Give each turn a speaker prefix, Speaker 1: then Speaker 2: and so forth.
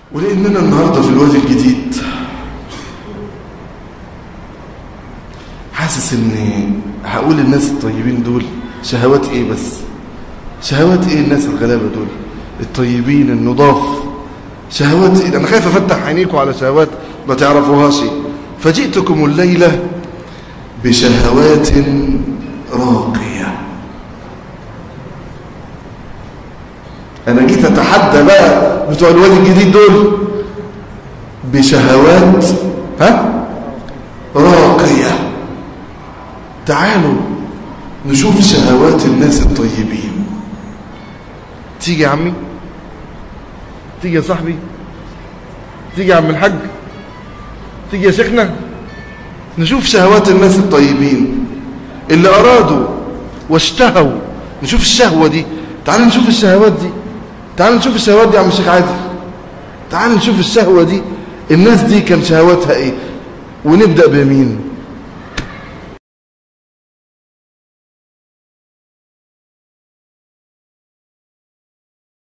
Speaker 1: ولأننا النهاردة في الوادي الجديد حاسس اني هقول الناس الطيبين دول شهوات ايه بس شهوات ايه الناس الغلابة دول الطيبين النضاف شهوات ايه انا خايف افتح عينيكم على شهوات ما تعرفوهاش فجئتكم الليلة بشهوات راقية انا جيت اتحدى بقى بتوع الوادي الجديد دول بشهوات ها راقية تعالوا نشوف شهوات الناس الطيبين تيجي يا عمي تيجي يا صاحبي تيجي يا عم الحاج تيجي يا شيخنا نشوف شهوات الناس الطيبين اللي أرادوا واشتهوا نشوف الشهوة دي تعال نشوف الشهوات دي تعال نشوف الشهوات دي يا عم الشيخ عادل تعال نشوف الشهوة دي الناس دي كان شهواتها ايه ونبدأ بمين